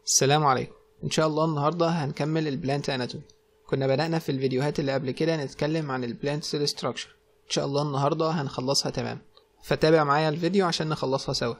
السلام عليكم ان شاء الله النهارده هنكمل البلانت اناتومي كنا بدأنا في الفيديوهات اللي قبل كده نتكلم عن البلانت سيل ستراكشر ان شاء الله النهارده هنخلصها تمام فتابع معايا الفيديو عشان نخلصها سوا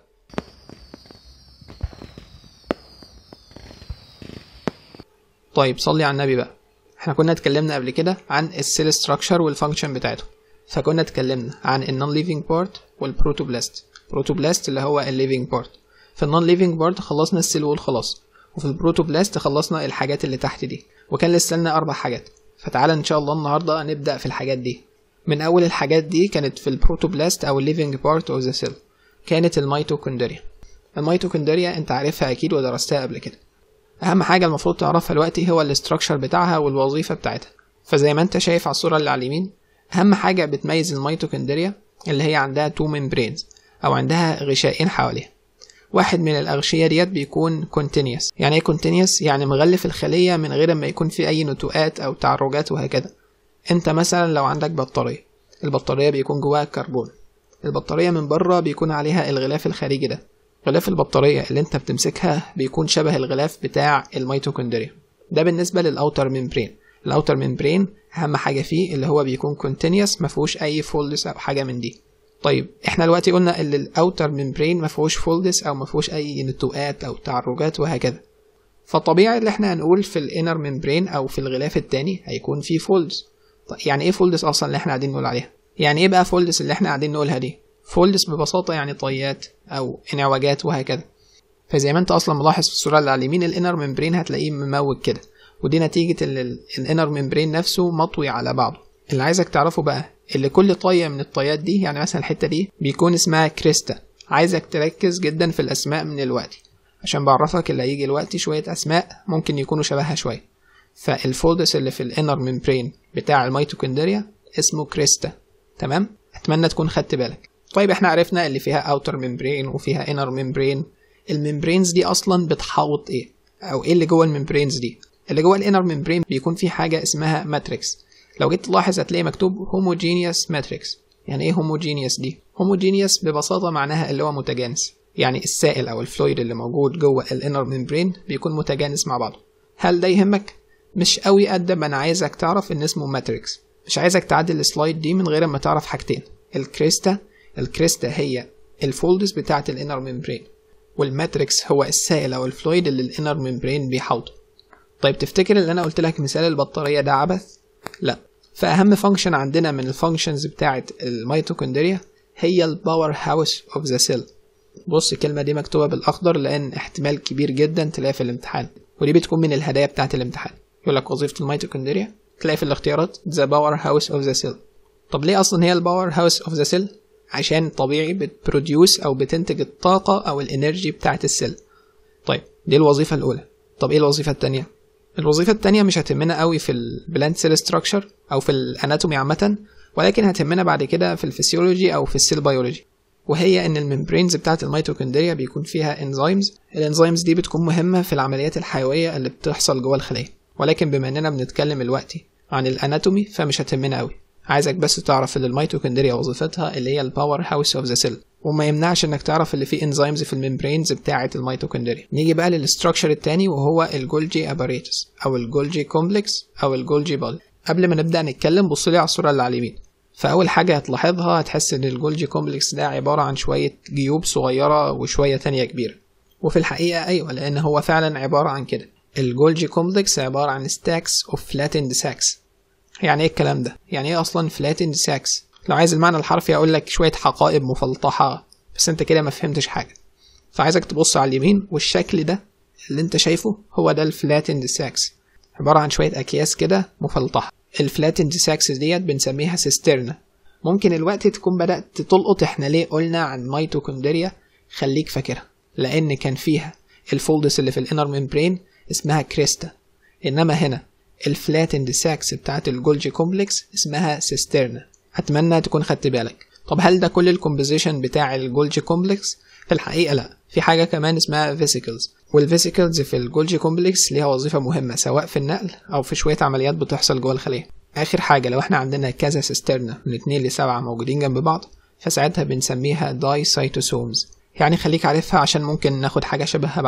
طيب صلي على النبي بقى احنا كنا اتكلمنا قبل كده عن السيل ستراكشر والفانكشن بتاعته فكنا اتكلمنا عن النون ليفينج بارت والبروتوبلاست بروتوبلاست اللي هو الليفينج بارت في النون ليفينج بارت خلصنا السيل وول خلاص وفي البروتوبلاست خلصنا الحاجات اللي تحت دي وكان لسه لنا اربع حاجات فتعالى ان شاء الله النهارده نبدا في الحاجات دي من اول الحاجات دي كانت في البروتوبلاست او الليفينج بارت اوف ذا سيل كانت الميتوكوندريا الميتوكوندريا انت عارفها اكيد ودرستها قبل كده اهم حاجه المفروض تعرفها دلوقتي هو الاستراكشر بتاعها والوظيفه بتاعتها فزي ما انت شايف على الصوره اللي على اليمين اهم حاجه بتميز الميتوكوندريا اللي هي عندها تو ممبرينز او عندها غشائين حواليها واحد من الأغشية ديت بيكون continuous يعني ايه continuous يعني مغلف الخلية من غير ما يكون في أي نتوءات أو تعرجات وهكذا انت مثلا لو عندك بطارية البطارية بيكون جواها كربون البطارية من بره بيكون عليها الغلاف الخارجي ده غلاف البطارية اللي انت بتمسكها بيكون شبه الغلاف بتاع الميتوكوندريا ده بالنسبة للأوتر ممبرين الأوتر ممبرين أهم حاجة فيه اللي هو بيكون continuous مفهوش أي فولدز أو حاجة من دي طيب احنا دلوقتي قلنا ان الاوتر ممبرين ما فيهوش فولدس او ما فيهوش اي نتوءات او تعرجات وهكذا فطبيعي اللي احنا هنقول في الانر ممبرين او في الغلاف التاني هيكون فيه فولدس طيب يعني ايه فولدس اصلا اللي احنا قاعدين نقول عليها يعني ايه بقى فولدس اللي احنا قاعدين نقولها دي فولدس ببساطه يعني طيات او انعوجات وهكذا فزي ما انت اصلا ملاحظ في الصوره اللي على اليمين الانر ممبرين هتلاقيه مموج كده ودي نتيجه ان الانر ممبرين نفسه مطوي على بعضه اللي عايزك تعرفه بقى اللي كل طاية من الطيات دي يعني مثلا الحتة دي بيكون اسمها كريستا عايزك تركز جدا في الأسماء من الوقت عشان بعرفك اللي هيجي الوقت شوية أسماء ممكن يكونوا شبهها شوية فالفولدس اللي في الانر ممبرين بتاع الميتوكوندريا اسمه كريستا تمام أتمنى تكون خدت بالك طيب احنا عرفنا اللي فيها اوتر ممبرين وفيها انر ممبرين الممبرينز دي اصلا بتحوط ايه او ايه اللي جوه الممبرينز دي اللي جوه الانر ممبرين بيكون في حاجه اسمها ماتريكس لو جيت تلاحظ هتلاقي مكتوب homogeneous matrix يعني ايه homogeneous دي homogeneous ببساطة معناها اللي هو متجانس يعني السائل او الفلويد اللي موجود جوه الانر ممبرين بيكون متجانس مع بعضه هل ده يهمك مش قوي قد ما انا عايزك تعرف ان اسمه ماتريكس مش عايزك تعدي السلايد دي من غير ما تعرف حاجتين الكريستا الكريستا هي الفولدز بتاعه الانر ممبرين والماتريكس هو السائل او الفلويد اللي الانر ممبرين بيحوطه طيب تفتكر اللي انا قلت لك مثال البطاريه ده عبث لا فأهم فانكشن عندنا من الفانكشنز بتاعة الميتوكوندريا هي الباور هاوس اوف ذا سيل بص الكلمة دي مكتوبة بالأخضر لأن احتمال كبير جدا تلاقيها في الامتحان ودي بتكون من الهدايا بتاعة الامتحان يقول لك وظيفة الميتوكوندريا تلاقي في الاختيارات the power house of the cell طب ليه أصلا هي الباور هاوس اوف ذا سيل عشان طبيعي بتبروديوس أو بتنتج الطاقة أو الإنرجي بتاعة السيل طيب دي الوظيفة الأولى طب إيه الوظيفة التانية الوظيفة التانية مش هتهمنا قوي في البلانت سيل ستراكشر أو في الأناتومي عامة ولكن هتهمنا بعد كده في الفسيولوجي أو في السيل بيولوجي وهي إن الممبرينز بتاعة الميتوكوندريا بيكون فيها انزيمز الانزيمز دي بتكون مهمة في العمليات الحيوية اللي بتحصل جوه الخلية ولكن بما إننا بنتكلم دلوقتي عن الأناتومي فمش هتهمنا قوي عايزك بس تعرف ان الميتوكوندريا وظيفتها اللي هي الباور هاوس اوف ذا سيل وما يمنعش انك تعرف اللي فيه انزيمز في الممبرينز بتاعه الميتوكوندريا نيجي بقى للستراكشر التاني وهو الجولجي اباريتس او الجولجي كومبلكس او الجولجي بال قبل ما نبدا نتكلم بص لي على الصوره اللي على اليمين فاول حاجه هتلاحظها هتحس ان الجولجي كومبلكس ده عباره عن شويه جيوب صغيره وشويه تانية كبيره وفي الحقيقه ايوه لان هو فعلا عباره عن كده الجولجي كومبلكس عباره عن ستاكس اوف فلاتند ساكس يعني ايه الكلام ده يعني ايه اصلا فلاتند ساكس لو عايز المعنى الحرفي اقول لك شويه حقائب مفلطحه بس انت كده ما فهمتش حاجه فعايزك تبص على اليمين والشكل ده اللي انت شايفه هو ده الفلاتند ساكس عباره عن شويه اكياس كده مفلطحه الفلاتند ساكس ديت بنسميها سيسترنا ممكن الوقت تكون بدات تلقط احنا ليه قلنا عن ميتوكوندريا خليك فاكرها لان كان فيها الفولدس اللي في الانر ممبرين اسمها كريستا انما هنا الفلاتند ساكس بتاعت الجولجي كومبلكس اسمها سيسترنا اتمنى تكون خدت بالك طب هل ده كل الكومبوزيشن بتاع الجولجي كومبلكس في الحقيقه لا في حاجه كمان اسمها فيسيكلز والفيسيكلز في الجولجي كومبلكس ليها وظيفه مهمه سواء في النقل او في شويه عمليات بتحصل جوه الخليه اخر حاجه لو احنا عندنا كذا سيسترنا من 2 ل 7 موجودين جنب بعض فساعتها بنسميها داي سايتوسومز يعني خليك عارفها عشان ممكن ناخد حاجة شبهها بعد شوية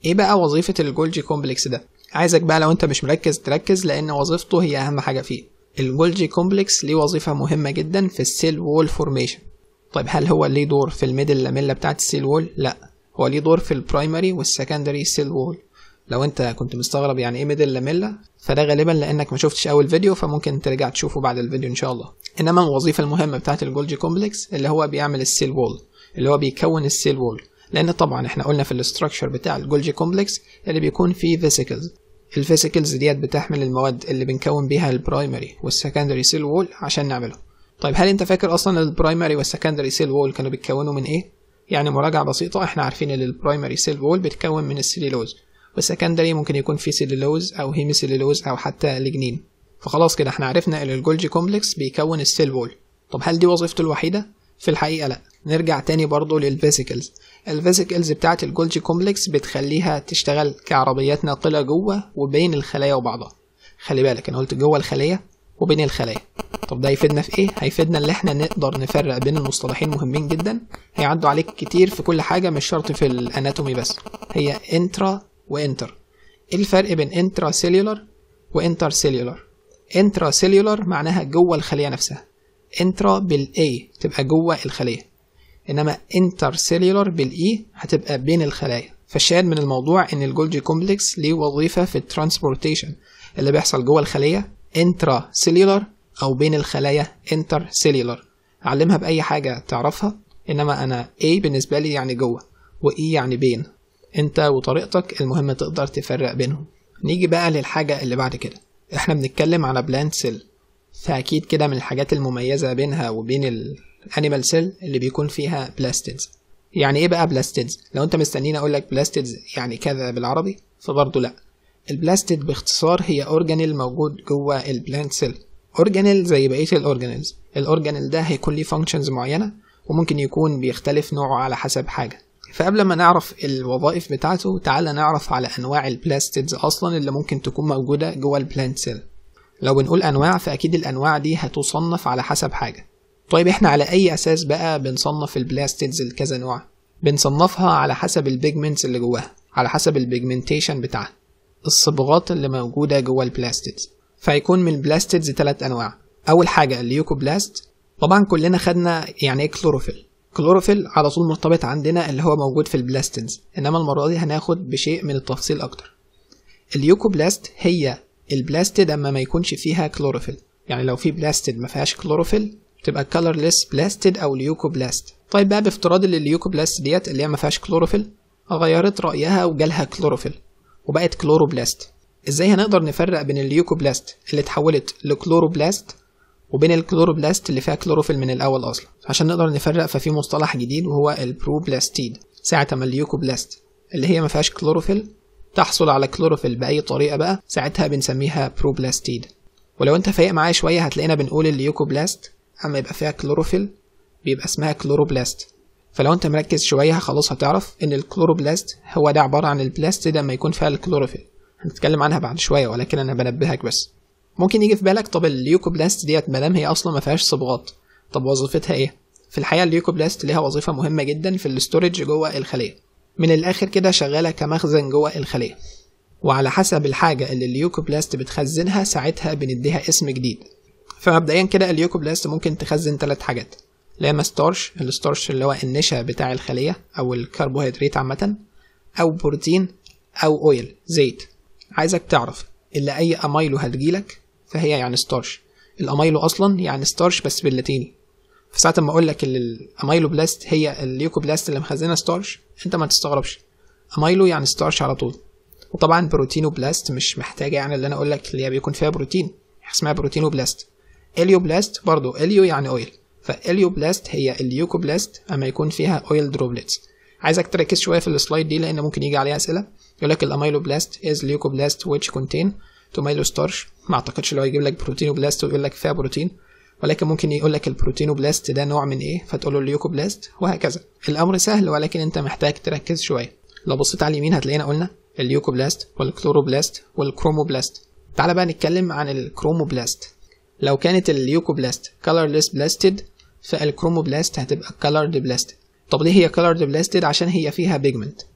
ايه بقى وظيفة الجولجي كومبلكس ده عايزك بقى لو انت مش مركز تركز لان وظيفته هي اهم حاجة فيه الجولجي كومبلكس ليه وظيفة مهمة جدا في السيل وول فورميشن طيب هل هو ليه دور في الميدل لاميلا بتاعت السيل وول لا هو ليه دور في البرايمري والسكندري سيل وول لو انت كنت مستغرب يعني ايه ميدل لاميلا فده غالبا لانك ما شفتش اول فيديو فممكن ترجع تشوفه بعد الفيديو ان شاء الله انما الوظيفه المهمه بتاعت الجولجي كومبلكس اللي هو بيعمل السيل وول اللي هو بيكون السيل وول لان طبعا احنا قلنا في الاستراكشر بتاع الجولجي كومبلكس اللي بيكون فيه فيسيكلز الفيسيكلز ديت بتحمل المواد اللي بنكون بيها البرايمري والسكندري سيل وول عشان نعمله طيب هل انت فاكر اصلا البرايمري والسكندري سيل وول كانوا بيتكونوا من ايه يعني مراجعه بسيطه احنا عارفين ان البرايمري سيل وول بيتكون من السيلولوز والسكندري ممكن يكون فيه سيلولوز او هيمي سيلولوز او حتى لجنين فخلاص كده احنا عرفنا ان الجولجي كومبلكس بيكون السيل وول طب هل دي وظيفته الوحيده في الحقيقه لا نرجع تاني برضه للفيسيكلز الفيسيكلز بتاعت الجولجي كومبلكس بتخليها تشتغل كعربيات ناقله جوه وبين الخلايا وبعضها خلي بالك انا قلت جوه الخليه وبين الخلايا طب ده هيفيدنا في ايه هيفيدنا ان احنا نقدر نفرق بين المصطلحين مهمين جدا هيعدوا عليك كتير في كل حاجه مش شرط في الاناتومي بس هي انترا وانتر ايه الفرق بين انترا سيلولار وانتر سيلولار انترا سيلولار معناها جوه الخليه نفسها انترا بالاي تبقى جوه الخليه انما انتر سيلولار بالاي هتبقى بين الخلايا فالشاهد من الموضوع ان الجولجي كومبلكس ليه وظيفه في الترانسبورتيشن اللي بيحصل جوه الخليه انترا سيلولار او بين الخلايا انتر سيلولار علمها باي حاجه تعرفها انما انا A بالنسبه لي يعني جوه وإي يعني بين انت وطريقتك المهم تقدر تفرق بينهم نيجي بقى للحاجه اللي بعد كده احنا بنتكلم على بلانت سيل فاكيد كده من الحاجات المميزه بينها وبين الانيمال سيل اللي بيكون فيها بلاستيدز يعني ايه بقى بلاستيدز لو انت مستنيني اقول لك بلاستيدز يعني كذا بالعربي فبرضه لا البلاستيد باختصار هي اورجانيل موجود جوه البلانت سيل اورجانيل زي بقيه الاورجانيلز الاورجانيل ده هيكون ليه فانكشنز معينه وممكن يكون بيختلف نوعه على حسب حاجه فقبل ما نعرف الوظائف بتاعته تعالى نعرف على انواع البلاستيدز اصلا اللي ممكن تكون موجوده جوه البلانت سيل لو بنقول انواع فاكيد الانواع دي هتصنف على حسب حاجه طيب احنا على اي اساس بقى بنصنف البلاستيدز لكذا نوع بنصنفها على حسب البيجمنتس اللي جواها على حسب البيجمنتيشن بتاعها الصبغات اللي موجوده جوه البلاستيدز فيكون من البلاستيدز ثلاث انواع اول حاجه الليوكوبلاست طبعا كلنا خدنا يعني ايه كلوروفيل كلوروفيل على طول مرتبط عندنا اللي هو موجود في البلاستيدز انما المره دي هناخد بشيء من التفصيل اكتر اليوكوبلاست هي البلاستيد اما ما يكونش فيها كلوروفيل يعني لو في بلاستيد ما فيهاش كلوروفيل تبقى colorless بلاستيد او ليوكوبلاست طيب بقى بافتراض ان الليوكوبلاست ديت اللي هي ما فيهاش كلوروفيل غيرت رايها وجالها كلوروفيل وبقت كلوروبلاست ازاي هنقدر نفرق بين الليوكوبلاست اللي اتحولت لكلوروبلاست وبين الكلوروبلاست اللي فيها كلوروفيل من الاول اصلا عشان نقدر نفرق ففي مصطلح جديد وهو البروبلاستيد ساعة ما الليوكوبلاست اللي هي ما فيهاش كلوروفيل تحصل على كلوروفيل بأي طريقة بقى ساعتها بنسميها بروبلاستيد ولو انت فايق معايا شوية هتلاقينا بنقول الليوكوبلاست اما يبقى فيها كلوروفيل بيبقى اسمها كلوروبلاست فلو انت مركز شوية خلاص هتعرف ان الكلوروبلاست هو ده عبارة عن البلاست لما يكون فيها الكلوروفيل هنتكلم عنها بعد شوية ولكن انا بنبهك بس ممكن يجي في بالك طب الليوكوبلاست ديت مادام هي اصلا ما فيهاش صبغات طب وظيفتها ايه في الحقيقه الليوكوبلاست ليها وظيفه مهمه جدا في الاستورج جوه الخليه من الاخر كده شغاله كمخزن جوه الخليه وعلى حسب الحاجه اللي الليوكوبلاست بتخزنها ساعتها بنديها اسم جديد فمبدئيا كده الليوكوبلاست ممكن تخزن ثلاث حاجات لا اما ستارش الستارش اللي هو النشا بتاع الخليه او الكربوهيدرات عامه او بروتين او اويل زيت عايزك تعرف اللي اي اميلو هتجيلك فهي يعني ستارش الاميلو اصلا يعني ستارش بس باللاتيني فساعة ما اقول لك الاميلو بلاست هي الليوكوبلاست اللي مخزنه ستارش انت ما تستغربش اميلو يعني ستارش على طول وطبعا بروتينو بلاست مش محتاجه يعني اللي انا اقول لك اللي هي بيكون فيها بروتين اسمها بروتينو بلاست اليو بلاست برضو اليو يعني اويل فاليو بلاست هي الليوكوبلاست اما يكون فيها اويل دروبلتس عايزك تركز شويه في السلايد دي لان ممكن يجي عليها اسئله يقول لك الاميلو بلاست is leucoblast which contain توميلو ستارش ما اعتقدش لو يجيب لك بروتينوبلاست ويقول لك فيها بروتين ولكن ممكن يقول لك البروتينوبلاست ده نوع من ايه فتقول له الليوكوبلاست وهكذا الامر سهل ولكن انت محتاج تركز شويه لو بصيت على اليمين هتلاقينا قلنا الليوكوبلاست والكلوروبلاست والكروموبلاست تعال بقى نتكلم عن الكروموبلاست لو كانت الليوكوبلاست colorless blasted فالكروموبلاست هتبقى colored blasted طب ليه هي colored blasted عشان هي فيها بيجمنت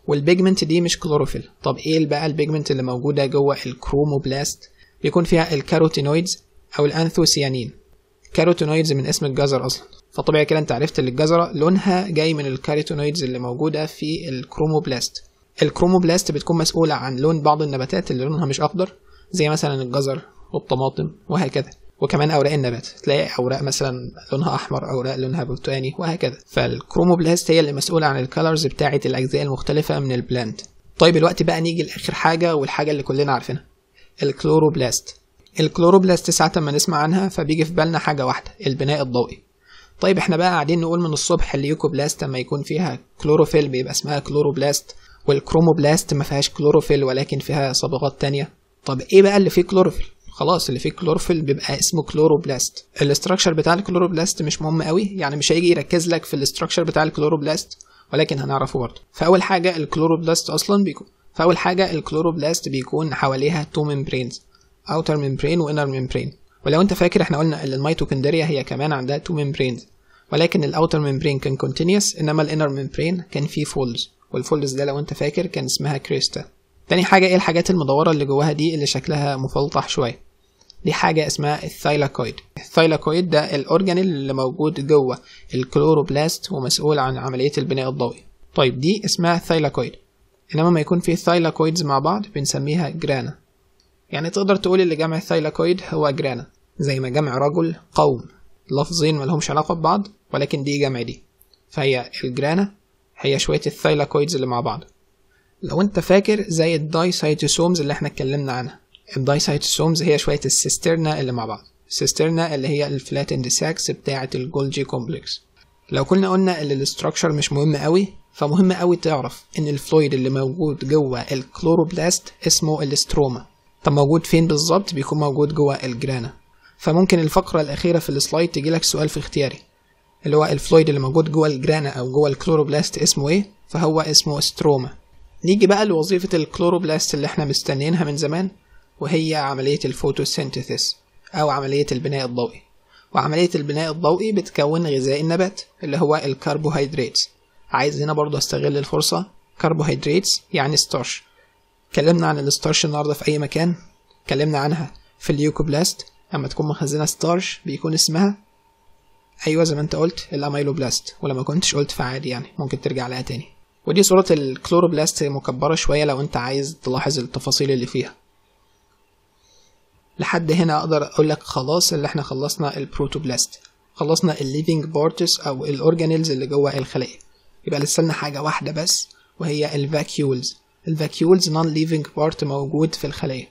والبيجمنت دي مش كلوروفيل طب ايه بقى البيجمنت اللي موجوده جوه الكروموبلاست بيكون فيها الكاروتينويدز او الانثوسيانين كاروتينويدز من اسم الجزر اصلا فطبيعي كده انت عرفت ان الجزره لونها جاي من الكاروتينويدز اللي موجوده في الكروموبلاست الكروموبلاست بتكون مسؤوله عن لون بعض النباتات اللي لونها مش اخضر زي مثلا الجزر والطماطم وهكذا وكمان اوراق النبات تلاقي اوراق مثلا لونها احمر اوراق لونها برتقاني وهكذا فالكروموبلاست هي اللي مسؤوله عن الكالرز بتاعه الاجزاء المختلفه من البلانت طيب الوقت بقى نيجي لاخر حاجه والحاجه اللي كلنا عارفينها الكلوروبلاست الكلوروبلاست ساعة ما نسمع عنها فبيجي في بالنا حاجة واحدة البناء الضوئي طيب احنا بقى قاعدين نقول من الصبح اليوكوبلاست لما يكون فيها كلوروفيل بيبقى اسمها كلوروبلاست والكروموبلاست ما فيهاش كلوروفيل ولكن فيها صبغات تانية طب ايه بقى اللي فيه كلوروفيل خلاص اللي فيه كلوروفيل بيبقى اسمه كلوروبلاست الاستراكشر بتاع الكلوروبلاست مش مهم قوي يعني مش هيجي يركز لك في الاستراكشر بتاع الكلوروبلاست ولكن هنعرفه برضه فاول حاجه الكلوروبلاست اصلا بيكون فاول حاجه الكلوروبلاست بيكون حواليها تو ممبرينز اوتر ممبرين وانر ممبرين ولو انت فاكر احنا قلنا ان الميتوكوندريا هي كمان عندها تو ممبرينز ولكن الاوتر ممبرين كان كونتينيوس انما الانر ممبرين كان فيه فولز والفولز ده لو انت فاكر كان اسمها كريستا تاني حاجه ايه الحاجات المدوره اللي جواها دي اللي شكلها مفلطح شويه دي حاجة اسمها الثايلاكويد الثايلاكويد ده الأورجانيل اللي موجود جوه الكلوروبلاست ومسؤول عن عملية البناء الضوئي طيب دي اسمها ثايلاكويد إنما ما يكون في ثايلاكويدز مع بعض بنسميها جرانا يعني تقدر تقول اللي جمع الثايلاكويد هو جرانا زي ما جمع رجل قوم لفظين ملهمش علاقة ببعض ولكن دي جمع دي فهي الجرانا هي شوية الثايلاكويدز اللي مع بعض لو انت فاكر زي الدايسايتوسومز اللي احنا اتكلمنا عنها الدايسايتوسومز هي شوية السيسترنا اللي مع بعض السيسترنا اللي هي الفلاتند ساكس بتاعة الجولجي كومبلكس لو كنا قلنا ان الاستراكشر مش مهم قوي فمهم قوي تعرف ان الفلويد اللي موجود جوه الكلوروبلاست اسمه الاستروما طب موجود فين بالظبط بيكون موجود جوه الجرانا فممكن الفقرة الأخيرة في السلايد تجيلك سؤال في اختياري اللي هو الفلويد اللي موجود جوه الجرانا أو جوه الكلوروبلاست اسمه إيه فهو اسمه ستروما نيجي بقى لوظيفة الكلوروبلاست اللي احنا مستنيينها من زمان وهي عملية الفوتوسينثيسيس أو عملية البناء الضوئي وعملية البناء الضوئي بتكون غذاء النبات اللي هو الكربوهيدرات عايز هنا برضو استغل الفرصة كربوهيدرات يعني ستارش اتكلمنا عن الستارش النهاردة في أي مكان اتكلمنا عنها في اليوكوبلاست لما تكون مخزنة ستارش بيكون اسمها أيوة زي ما انت قلت الأميلوبلاست ولما كنتش قلت فعادي يعني ممكن ترجع لها تاني ودي صورة الكلوروبلاست مكبرة شوية لو انت عايز تلاحظ التفاصيل اللي فيها لحد هنا اقدر اقول لك خلاص اللي احنا خلصنا البروتوبلاست خلصنا الليفينج بارتس او الاورجانيلز اللي جوه الخليه يبقى لسه لنا حاجه واحده بس وهي الفاكيولز الفاكيولز نون ليفينج بارت موجود في الخليه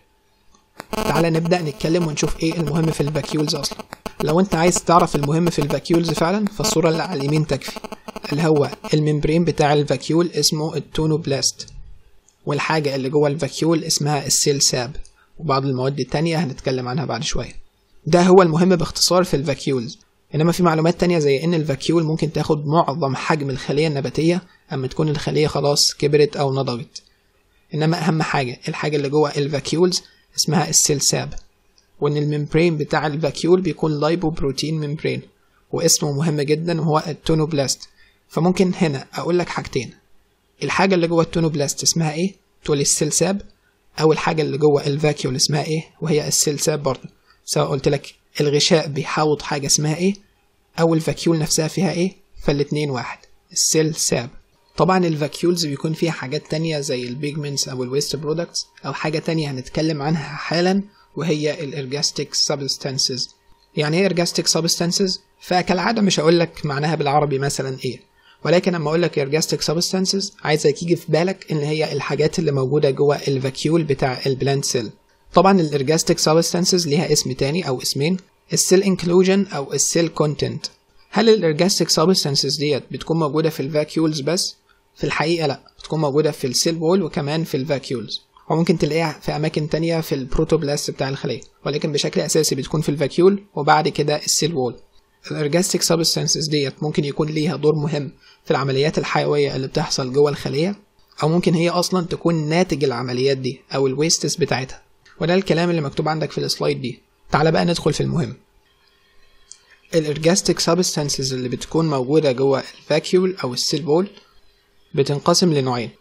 تعالى نبدا نتكلم ونشوف ايه المهم في الفاكيولز اصلا لو انت عايز تعرف المهم في الفاكيولز فعلا فالصوره اللي على اليمين تكفي اللي هو الممبرين بتاع الفاكيول اسمه التونوبلاست والحاجه اللي جوه الفاكيول اسمها السيل ساب وبعض المواد التانية هنتكلم عنها بعد شوية ده هو المهم باختصار في الفاكيولز إنما في معلومات تانية زي إن الفاكيول ممكن تاخد معظم حجم الخلية النباتية أما تكون الخلية خلاص كبرت أو نضجت إنما أهم حاجة الحاجة اللي جوه الفاكيولز اسمها السيل ساب وإن الممبرين بتاع الفاكيول بيكون لايبوبروتين ممبرين واسمه مهم جدا وهو التونوبلاست فممكن هنا أقول لك حاجتين الحاجة اللي جوه التونوبلاست اسمها إيه؟ تقول السيل ساب اول حاجه اللي جوه الفاكيول اسمها ايه وهي السلساب برضه سواء قلت لك الغشاء بيحاوط حاجه اسمها ايه او الفاكيول نفسها فيها ايه فالاتنين واحد السيل ساب طبعا الفاكيولز بيكون فيها حاجات تانية زي البيجمنتس او الويست برودكتس او حاجه تانية هنتكلم عنها حالا وهي الارجاستيك سبستانسز يعني ايه ارجاستيك سبستانسز فكالعاده مش هقول لك معناها بالعربي مثلا ايه ولكن لما اقول لك ergastic substances عايزك يجي في بالك ان هي الحاجات اللي موجوده جوه الفاكيول بتاع البلانت سيل طبعا الارجاستيك substances ليها اسم تاني او اسمين السيل انكلوجن او السيل كونتنت هل الارجاستيك substances ديت بتكون موجوده في الفاكيولز بس في الحقيقه لا بتكون موجوده في السيل وول وكمان في الفاكيولز وممكن تلاقيها في اماكن تانية في البروتوبلاست بتاع الخليه ولكن بشكل اساسي بتكون في الفاكيول وبعد كده السيل وول الارجاستيك سبستانسز ديت ممكن يكون ليها دور مهم في العمليات الحيويه اللي بتحصل جوه الخليه او ممكن هي اصلا تكون ناتج العمليات دي او الويستس بتاعتها وده الكلام اللي مكتوب عندك في السلايد دي تعال بقى ندخل في المهم الارجاستيك سبستانسز اللي بتكون موجوده جوه الفاكيول او السيل بول بتنقسم لنوعين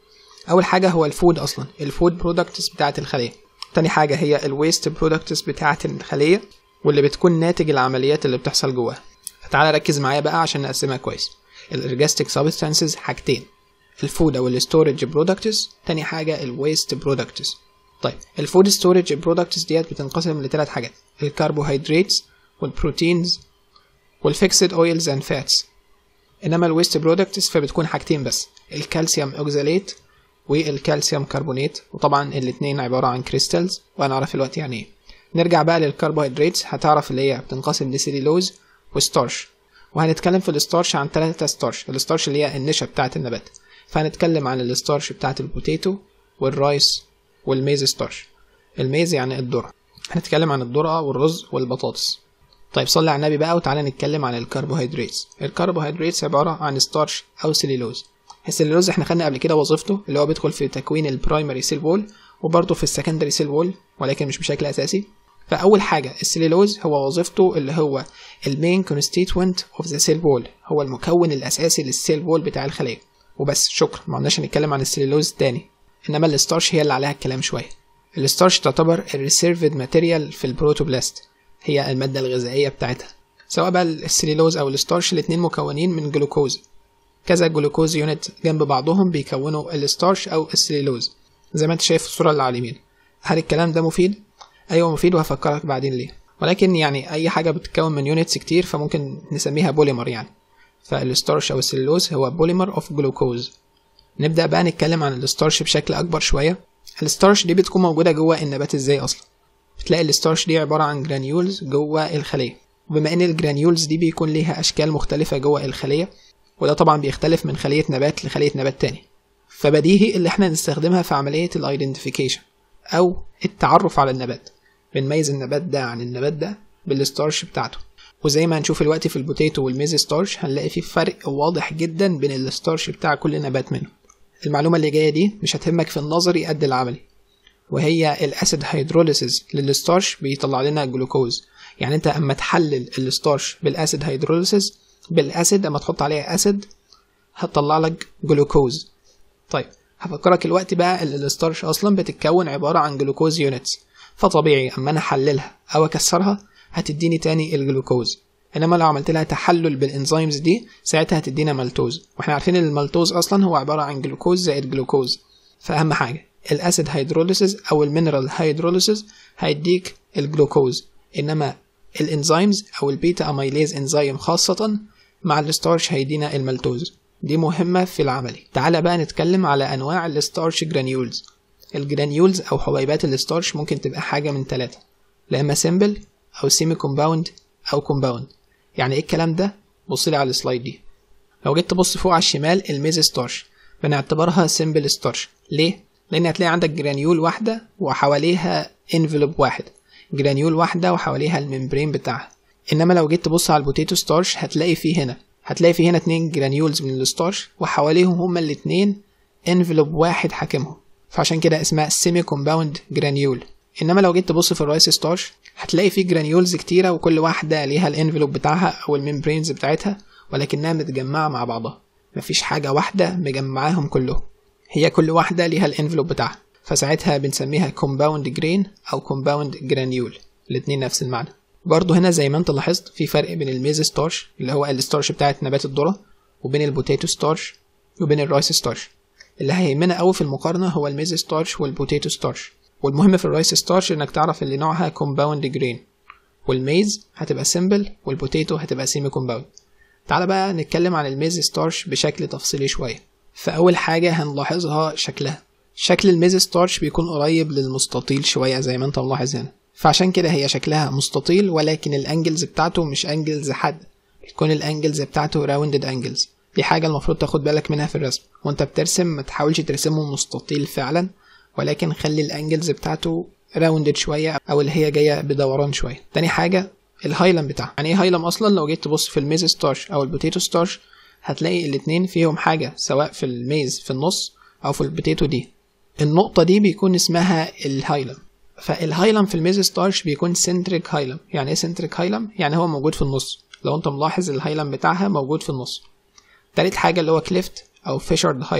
اول حاجه هو الفود اصلا الفود برودكتس بتاعه الخليه تاني حاجه هي الويست برودكتس بتاعه الخليه واللي بتكون ناتج العمليات اللي بتحصل جواها فتعالى ركز معايا بقى عشان نقسمها كويس الارجاستيك سبستانسز حاجتين الفود او الستورج برودكتس تاني حاجه الويست برودكتس طيب الفود ستورج برودكتس ديت بتنقسم لثلاث حاجات الكربوهيدرات والبروتينز والفيكسد اويلز اند فاتس انما الويست برودكتس فبتكون حاجتين بس الكالسيوم اوكزاليت والكالسيوم كربونات وطبعا الاتنين عباره عن كريستالز وهنعرف دلوقتي يعني ايه نرجع بقى للكربوهيدرات هتعرف اللي هي بتنقسم لسيلولوز وستارش وهنتكلم في الستارش عن ثلاثة ستارش الستارش اللي هي النشا بتاعة النبات فهنتكلم عن الستارش بتاعة البوتيتو والرايس والميز ستارش الميز يعني الذرة هنتكلم عن الذرة والرز والبطاطس طيب صلي على النبي بقى وتعالى نتكلم عن الكربوهيدرات الكربوهيدرات عبارة عن ستارش أو سيلولوز السيلولوز احنا خدنا قبل كده وظيفته اللي هو بيدخل في تكوين البرايمري سيل وول وبرضه في السكندري سيل وول ولكن مش بشكل أساسي فأول حاجة السيلولوز هو وظيفته اللي هو المين كونستيتوينت اوف ذا سيل وول هو المكون الأساسي للسيل وول بتاع الخلية وبس شكرا ما عندناش نتكلم عن السيلولوز تاني انما الستارش هي اللي عليها الكلام شويه الستارش تعتبر الريسيرفد ماتيريال في البروتوبلاست هي الماده الغذائيه بتاعتها سواء بقى السيلولوز او الستارش الاتنين مكونين من جلوكوز كذا جلوكوز يونت جنب بعضهم بيكونوا الستارش او السيلولوز زي ما انت شايف في الصوره اللي على اليمين هل الكلام ده مفيد ايوه مفيد وهفكرك بعدين ليه ولكن يعني اي حاجه بتتكون من يونتس كتير فممكن نسميها بوليمر يعني فالستارش او السيلولوز هو بوليمر اوف جلوكوز نبدا بقى نتكلم عن الستارش بشكل اكبر شويه الستارش دي بتكون موجوده جوه النبات ازاي اصلا بتلاقي الستارش دي عباره عن جرانيولز جوه الخليه وبما ان الجرانيولز دي بيكون ليها اشكال مختلفه جوه الخليه وده طبعا بيختلف من خليه نبات لخليه نبات تاني فبديهي اللي احنا نستخدمها في عمليه الايدنتيفيكيشن او التعرف على النبات بنميز النبات ده عن النبات ده بالستارش بتاعته وزي ما هنشوف دلوقتي في البوتيتو والميز ستارش هنلاقي في فرق واضح جدا بين الستارش بتاع كل نبات منهم المعلومة اللي جاية دي مش هتهمك في النظري قد العملي وهي الاسيد هيدروليسيس للستارش بيطلع لنا جلوكوز يعني انت اما تحلل الستارش بالاسيد هيدروليسيس بالاسيد اما تحط عليها اسيد هتطلع لك جلوكوز طيب هفكرك الوقت بقى ان الستارش اصلا بتتكون عبارة عن جلوكوز يونتس فطبيعي اما انا احللها او اكسرها هتديني تاني الجلوكوز انما لو عملت لها تحلل بالانزيمز دي ساعتها هتدينا مالتوز واحنا عارفين ان المالتوز اصلا هو عباره عن جلوكوز زائد جلوكوز فاهم حاجه الاسيد هيدروليسيس او المينرال هيدروليسيس هيديك الجلوكوز انما الانزيمز او البيتا اميليز انزيم خاصه مع الستارش هيدينا المالتوز دي مهمه في العملي تعالى بقى نتكلم على انواع الستارش جرانيولز الجرانيولز او حبيبات الستارش ممكن تبقى حاجه من ثلاثه لا اما سيمبل او سيمي كومباوند او كومباوند يعني ايه الكلام ده بص لي على السلايد دي لو جيت تبص فوق على الشمال الميز ستارش بنعتبرها سيمبل ستارش ليه لان هتلاقي عندك جرانيول واحده وحواليها انفلوب واحد جرانيول واحده وحواليها الممبرين بتاعها انما لو جيت تبص على البوتيتو ستارش هتلاقي فيه هنا هتلاقي فيه هنا اتنين جرانيولز من الستارش وحواليهم هما الاتنين انفلوب واحد حاكمهم فعشان كده اسمها سيمي كومباوند جرانيول انما لو جيت تبص في الرايس ستارش هتلاقي فيه جرانيولز كتيره وكل واحده ليها الانفلوب بتاعها او الممبرينز بتاعتها ولكنها متجمعه مع بعضها مفيش حاجه واحده مجمعاهم كلهم هي كل واحده ليها الانفلوب بتاعها فساعتها بنسميها كومباوند جرين او كومباوند جرانيول الاتنين نفس المعنى برضه هنا زي ما انت لاحظت في فرق بين الميز ستارش اللي هو الستارش بتاعت نبات الذره وبين البوتيتو ستارش وبين الرايس ستارش اللي هيهمنا قوي في المقارنه هو الميز ستارش والبوتيتو ستارش والمهم في الرايس ستارش انك تعرف اللي نوعها كومباوند جرين والميز هتبقى سيمبل والبوتيتو هتبقى سيمي كومباوند تعال بقى نتكلم عن الميز ستارش بشكل تفصيلي شويه فاول حاجه هنلاحظها شكلها شكل الميز ستارش بيكون قريب للمستطيل شويه زي ما انت ملاحظ هنا فعشان كده هي شكلها مستطيل ولكن الانجلز بتاعته مش انجلز حد بتكون الانجلز بتاعته راوندد انجلز دي حاجه المفروض تاخد بالك منها في الرسم وانت بترسم ما تحاولش ترسمه مستطيل فعلا ولكن خلي الانجلز بتاعته راوندد شويه او اللي هي جايه بدوران شويه تاني حاجه الهايلم بتاعها يعني ايه هايلم اصلا لو جيت تبص في الميز ستارش او البوتيتو ستارش هتلاقي الاتنين فيهم حاجه سواء في الميز في النص او في البوتيتو دي النقطه دي بيكون اسمها الهايلم فالهايلم في الميز ستارش بيكون سنتريك هايلم يعني ايه سنتريك هايلم يعني هو موجود في النص لو انت ملاحظ الهايلم بتاعها موجود في النص تالت حاجه اللي هو كليفت او فيشرد هايلم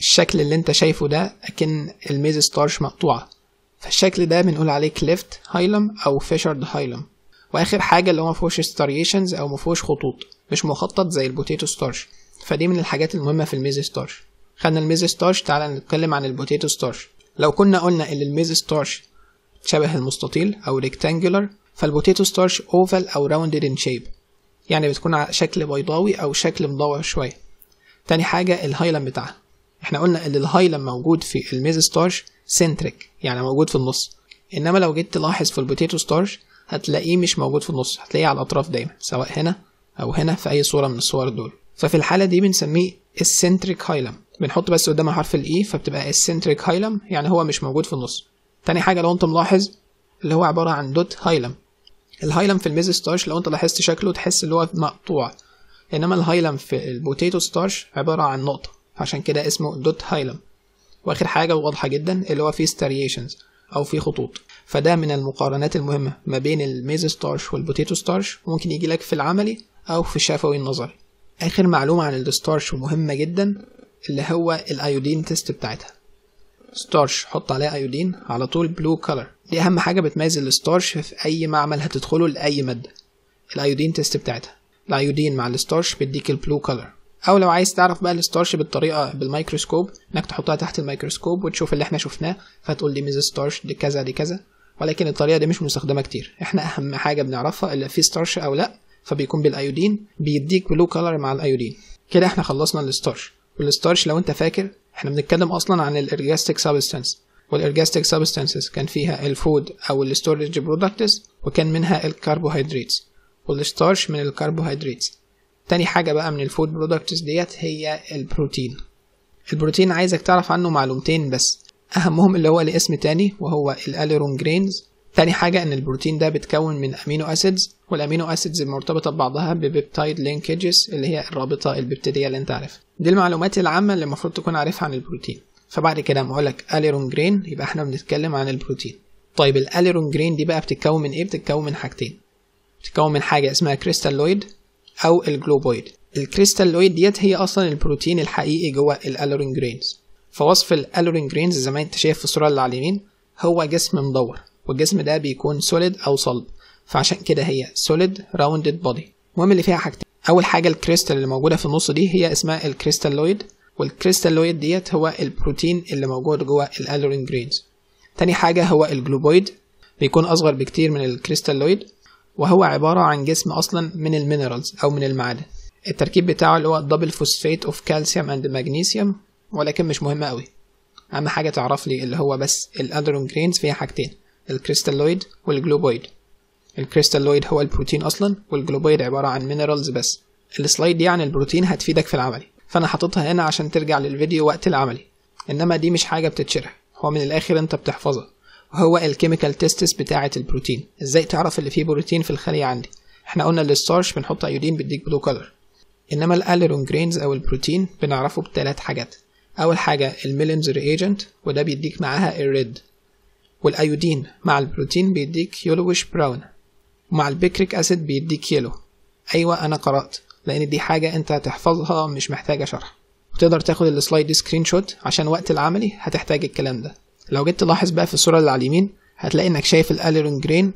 الشكل اللي انت شايفه ده اكن الميز ستارش مقطوعة فالشكل ده بنقول عليه كليفت هايلم او فيشرد هايلم واخر حاجة اللي هو مفهوش ستاريشنز او مفهوش خطوط مش مخطط زي البوتيتو ستارش فدي من الحاجات المهمة في الميز ستارش خدنا الميز ستارش تعالى نتكلم عن البوتيتو ستارش لو كنا قلنا ان الميز ستارش شبه المستطيل او ريكتانجولار فالبوتيتو ستارش اوفال او راوندد ان شيب يعني بتكون على شكل بيضاوي او شكل مدور شويه تاني حاجه الهايلم بتاعها احنا قلنا ان الهايلم موجود في الميز ستارش سنتريك يعني موجود في النص انما لو جيت تلاحظ في البوتيتو ستارش هتلاقيه مش موجود في النص هتلاقيه على الاطراف دايما سواء هنا او هنا في اي صوره من الصور دول ففي الحاله دي بنسميه السنتريك هايلم بنحط بس قدامها حرف الاي فبتبقى السنتريك هايلم يعني هو مش موجود في النص تاني حاجه لو انت ملاحظ اللي هو عباره عن دوت هايلم الهايلم في الميز ستارش لو انت لاحظت شكله تحس اللي هو مقطوع انما الهايلم في البوتيتو ستارش عباره عن نقطه عشان كده اسمه دوت هايلم واخر حاجه واضحه جدا اللي هو فيه ستاريشنز او فيه خطوط فده من المقارنات المهمه ما بين الميز ستارش والبوتيتو ستارش ممكن يجي لك في العملي او في الشفوي النظري اخر معلومه عن الستارش ومهمه جدا اللي هو الايودين تيست بتاعتها ستارش حط عليها ايودين على طول بلو كولر دي اهم حاجه بتميز الستارش في اي معمل هتدخله لاي ماده الايودين تيست بتاعتها الايودين مع الستارش بيديك البلو كولر او لو عايز تعرف بقى الستارش بالطريقه بالميكروسكوب انك تحطها تحت الميكروسكوب وتشوف اللي احنا شفناه فتقول دي ميز ستارش دي كذا دي كذا ولكن الطريقه دي مش مستخدمه كتير احنا اهم حاجه بنعرفها اللي في ستارش او لا فبيكون بالايودين بيديك بلو كولر مع الايودين كده احنا خلصنا الستارش والستارش لو انت فاكر احنا بنتكلم اصلا عن الارجاستيك سبستانس والارجاستيك سبستانسز كان فيها الفود او الستورج برودكتس وكان منها الكربوهيدرات والستارش من الكربوهيدرات تاني حاجة بقى من الفود برودكتس ديت هي البروتين البروتين عايزك تعرف عنه معلومتين بس أهمهم اللي هو ليه اسم تاني وهو الأليرون جرينز تاني حاجة إن البروتين ده بيتكون من أمينو أسيدز والأمينو أسيدز مرتبطة ببعضها ببيبتايد لينكجز اللي هي الرابطة البيبتيدية اللي أنت عارفها دي المعلومات العامة اللي المفروض تكون عارفها عن البروتين فبعد كده لما أقولك أليرون جرين يبقى إحنا بنتكلم عن البروتين طيب الأليرون جرين دي بقى بتتكون من إيه؟ بتتكون من حاجتين بتتكون من حاجة اسمها كريستالويد أو الجلوبويد الكريستالويد ديت هي أصلا البروتين الحقيقي جوه الأليرون جرينز فوصف الأليرون جرينز زي ما أنت شايف في الصورة اللي على اليمين هو جسم مدور والجسم ده بيكون سوليد او صلب فعشان كده هي سوليد راوندد بودي المهم اللي فيها حاجتين اول حاجه الكريستال اللي موجوده في النص دي هي اسمها الكريستالويد والكريستالويد ديت هو البروتين اللي موجود جوه الالورين جرينز تاني حاجه هو الجلوبويد بيكون اصغر بكتير من الكريستالويد وهو عباره عن جسم اصلا من المينرالز او من المعادن التركيب بتاعه اللي هو دبل فوسفات اوف كالسيوم اند مغنيسيوم ولكن مش مهم قوي اهم حاجه تعرف لي اللي هو بس الالورين جرينز فيها حاجتين الكريستالويد والجلوبويد الكريستالويد هو البروتين اصلا والجلوبويد عباره عن مينرالز بس السلايد دي عن البروتين هتفيدك في العملي فانا حاططها هنا عشان ترجع للفيديو وقت العملي انما دي مش حاجه بتتشرح هو من الاخر انت بتحفظها وهو الكيميكال تيستس بتاعه البروتين ازاي تعرف اللي فيه بروتين في الخليه عندي احنا قلنا الستارش بنحط ايودين بيديك بلو كولر انما الاليرون جرينز او البروتين بنعرفه بثلاث حاجات اول حاجه الميلنز ريجنت وده بيديك معاها الريد والايودين مع البروتين بيديك يلوش براون ومع البيكريك اسيد بيديك يلو ايوه انا قرات لان دي حاجه انت هتحفظها مش محتاجه شرح وتقدر تاخد السلايد دي سكرين شوت عشان وقت العملي هتحتاج الكلام ده لو جيت تلاحظ بقى في الصوره اللي على اليمين هتلاقي انك شايف الاليرون جرين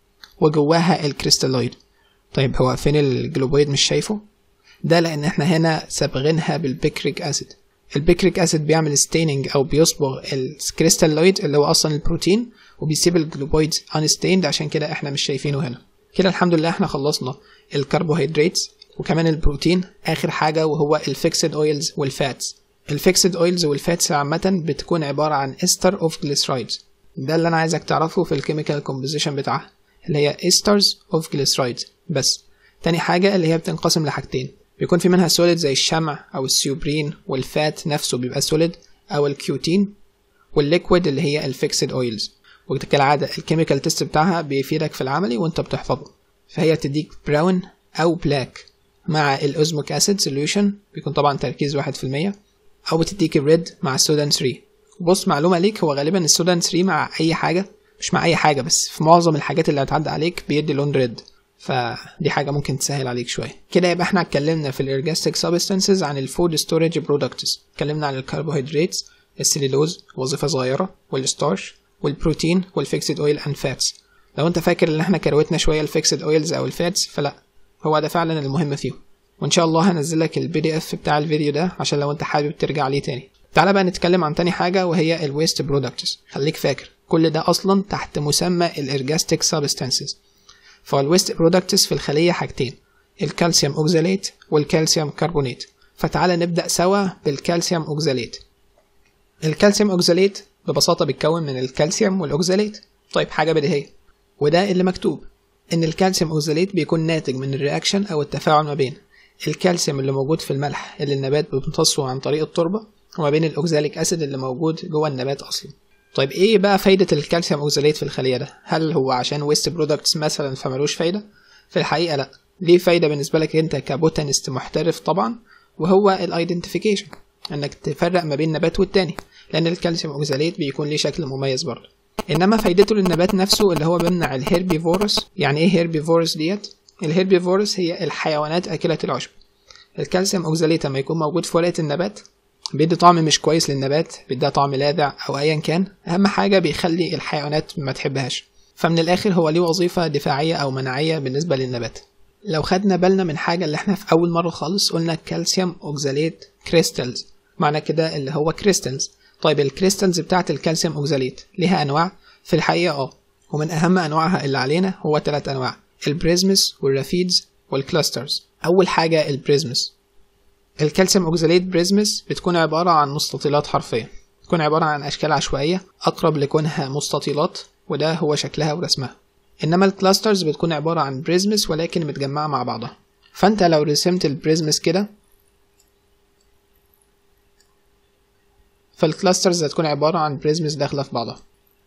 وجواها الكريستالويد طيب هو فين الجلوبويد مش شايفه ده لان احنا هنا صابغينها بالبيكريك اسيد البيكريك اسيد بيعمل ستيننج او بيصبغ الكريستالويد اللي هو اصلا البروتين وبيسيب الجلوبويد انستيند عشان كده احنا مش شايفينه هنا كده الحمد لله احنا خلصنا الكربوهيدرات وكمان البروتين اخر حاجه وهو الفيكسد اويلز والفاتس الفيكسد اويلز والفاتس عامه بتكون عباره عن استر اوف جليسرايدز ده اللي انا عايزك تعرفه في الكيميكال كومبوزيشن بتاعها اللي هي استرز اوف جليسرايدز بس تاني حاجه اللي هي بتنقسم لحاجتين بيكون في منها سوليد زي الشمع او السيوبرين والفات نفسه بيبقى سوليد او الكيوتين والليكويد اللي هي الفيكسد اويلز وكالعادة الكيميكال تيست بتاعها بيفيدك في العملي وانت بتحفظه فهي تديك براون او بلاك مع الاوزموك اسيد سوليوشن بيكون طبعا تركيز واحد في المية او بتديك الريد مع السودان 3 بص معلومة ليك هو غالبا السودان 3 مع اي حاجة مش مع اي حاجة بس في معظم الحاجات اللي هتعدي عليك بيدي لون ريد فدي حاجه ممكن تسهل عليك شويه كده يبقى احنا اتكلمنا في الارجاستيك سبستانسز عن الفود ستورج برودكتس اتكلمنا عن الكربوهيدرات السليلوز وظيفه صغيره والستارش والبروتين والفيكسد اويل اند فاتس لو انت فاكر ان احنا كروتنا شويه الفيكسد اويلز او الفاتس فلا هو ده فعلا المهم فيهم وان شاء الله هنزل لك البي دي اف بتاع الفيديو ده عشان لو انت حابب ترجع ليه تاني تعالى بقى نتكلم عن تاني حاجه وهي الويست برودكتس خليك فاكر كل ده اصلا تحت مسمى الارجاستيك سبستانسز فالويست برودكتس في الخليه حاجتين الكالسيوم اوكزاليت والكالسيوم كربونات فتعالى نبدا سوا بالكالسيوم اوكزاليت الكالسيوم اوكزاليت ببساطه بيتكون من الكالسيوم والاوكزاليت طيب حاجه بديهيه وده اللي مكتوب ان الكالسيوم اوكزاليت بيكون ناتج من الرياكشن او التفاعل ما بين الكالسيوم اللي موجود في الملح اللي النبات بيمتصه عن طريق التربه وما بين الاوكزاليك اسيد اللي موجود جوه النبات اصلا طيب ايه بقى فايدة الكالسيوم اوكزاليت في الخلية ده؟ هل هو عشان ويست برودكتس مثلا فمالوش فايدة؟ في الحقيقة لا ليه فايدة بالنسبة لك انت كبوتانيست محترف طبعا وهو الايدنتيفيكيشن انك تفرق ما بين نبات والتاني لان الكالسيوم اوكزاليت بيكون ليه شكل مميز برضه انما فايدته للنبات نفسه اللي هو بيمنع الهيربيفورس يعني ايه هيربيفورس ديت الهيربيفورس هي الحيوانات اكلة العشب الكالسيوم اوكزاليت لما يكون موجود في ورقة النبات بيدي طعم مش كويس للنبات بيديها طعم لاذع او ايا كان اهم حاجه بيخلي الحيوانات ما تحبهاش فمن الاخر هو ليه وظيفه دفاعيه او مناعيه بالنسبه للنبات لو خدنا بالنا من حاجه اللي احنا في اول مره خالص قلنا كالسيوم اوكزاليت كريستالز معنى كده اللي هو كريستالز طيب الكريستالز بتاعه الكالسيوم اوكزاليت ليها انواع في الحقيقه اه ومن اهم انواعها اللي علينا هو ثلاث انواع البريزمس والرافيدز والكلاسترز اول حاجه البريزمس الكالسيوم اوكزاليت بريزمس بتكون عبارة عن مستطيلات حرفيا بتكون عبارة عن أشكال عشوائية أقرب لكونها مستطيلات وده هو شكلها ورسمها إنما الكلاسترز بتكون عبارة عن بريزمس ولكن متجمعة مع بعضها فأنت لو رسمت البريزمس كده فالكلاسترز هتكون عبارة عن بريزمس داخلة في بعضها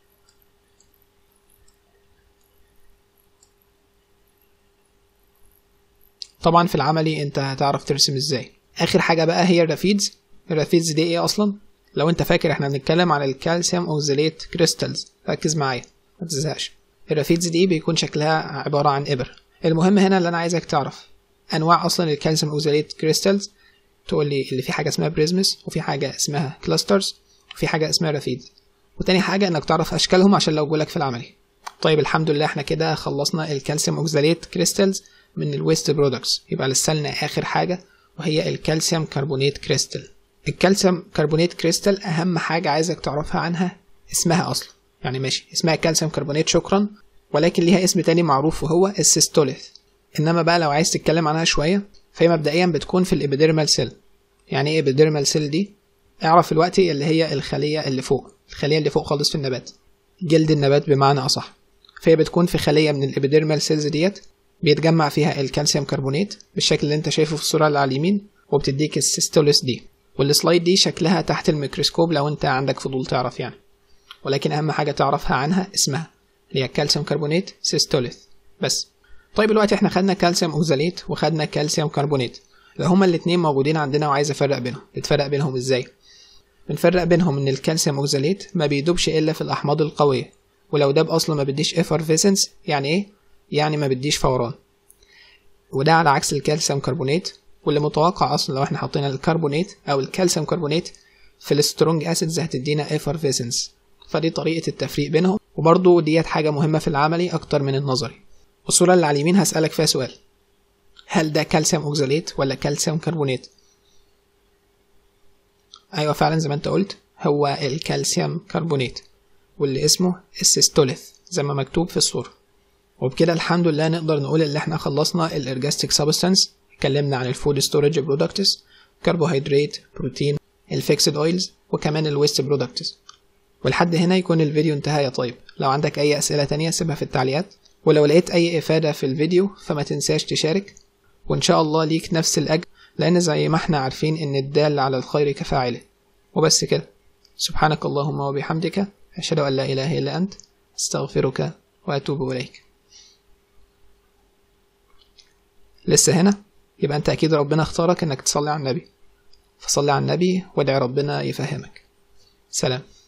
طبعا في العملي انت هتعرف ترسم ازاي اخر حاجه بقى هي الرافيدز الرافيدز دي ايه اصلا لو انت فاكر احنا بنتكلم عن الكالسيوم اوزيليت كريستالز ركز معايا ما تزهقش الرافيدز دي بيكون شكلها عباره عن ابر المهم هنا اللي انا عايزك تعرف انواع اصلا الكالسيوم اوزيليت كريستالز تقول لي اللي في حاجه اسمها بريزمس وفي حاجه اسمها كلاسترز وفي حاجه اسمها رافيدز وتاني حاجه انك تعرف اشكالهم عشان لو جولك في العملي طيب الحمد لله احنا كده خلصنا الكالسيوم اوكزاليت كريستالز من الويست برودكتس يبقى لسه لنا اخر حاجه وهي الكالسيوم كربونات كريستال الكالسيوم كربونات كريستال اهم حاجه عايزك تعرفها عنها اسمها اصلا يعني ماشي اسمها كالسيوم كربونات شكرا ولكن ليها اسم تاني معروف وهو السيستوليث انما بقى لو عايز تتكلم عنها شويه فهي مبدئيا بتكون في الابيديرمال سيل يعني ايه ابيديرمال سيل دي اعرف دلوقتي اللي هي الخليه اللي فوق الخليه اللي فوق خالص في النبات جلد النبات بمعنى اصح فهي بتكون في خليه من الابيديرمال سيلز ديت بيتجمع فيها الكالسيوم كربونات بالشكل اللي انت شايفه في الصورة اللي على اليمين وبتديك السيستوليس دي والسلايد دي شكلها تحت الميكروسكوب لو انت عندك فضول تعرف يعني ولكن اهم حاجة تعرفها عنها اسمها اللي هي كالسيوم كربونات سيستوليث بس طيب دلوقتي احنا خدنا كالسيوم اوكزاليت وخدنا كالسيوم كربونات لو هما الاتنين موجودين عندنا وعايز افرق بينهم بتفرق بينهم ازاي بنفرق بينهم ان الكالسيوم اوكزاليت ما بيدوبش الا في الاحماض القويه ولو داب اصلا ما بديش افرفيسنس يعني ايه يعني ما بديش فوران وده على عكس الكالسيوم كربونات واللي متوقع اصلا لو احنا حطينا الكربونات او الكالسيوم كربونات في السترونج اسيدز هتدينا افرفيسنس فدي طريقه التفريق بينهم وبرضه ديت حاجه مهمه في العملي اكتر من النظري الصوره اللي على اليمين هسالك فيها سؤال هل ده كالسيوم اوكزاليت ولا كالسيوم كربونات ايوه فعلا زي ما انت قلت هو الكالسيوم كربونات واللي اسمه السيستوليث زي ما مكتوب في الصوره وبكده الحمد لله نقدر نقول ان احنا خلصنا الارجاستيك سبستانس اتكلمنا عن الفود ستورج برودكتس كربوهيدرات بروتين الفيكسد اويلز وكمان الويست برودكتس ولحد هنا يكون الفيديو انتهى يا طيب لو عندك اي اسئله تانية سيبها في التعليقات ولو لقيت اي افاده في الفيديو فما تنساش تشارك وان شاء الله ليك نفس الاجر لان زي ما احنا عارفين ان الدال على الخير كفاعله وبس كده سبحانك اللهم وبحمدك اشهد ان لا اله الا انت استغفرك واتوب اليك لسه هنا يبقى انت اكيد ربنا اختارك انك تصلي على النبي فصلي على النبي وادعي ربنا يفهمك سلام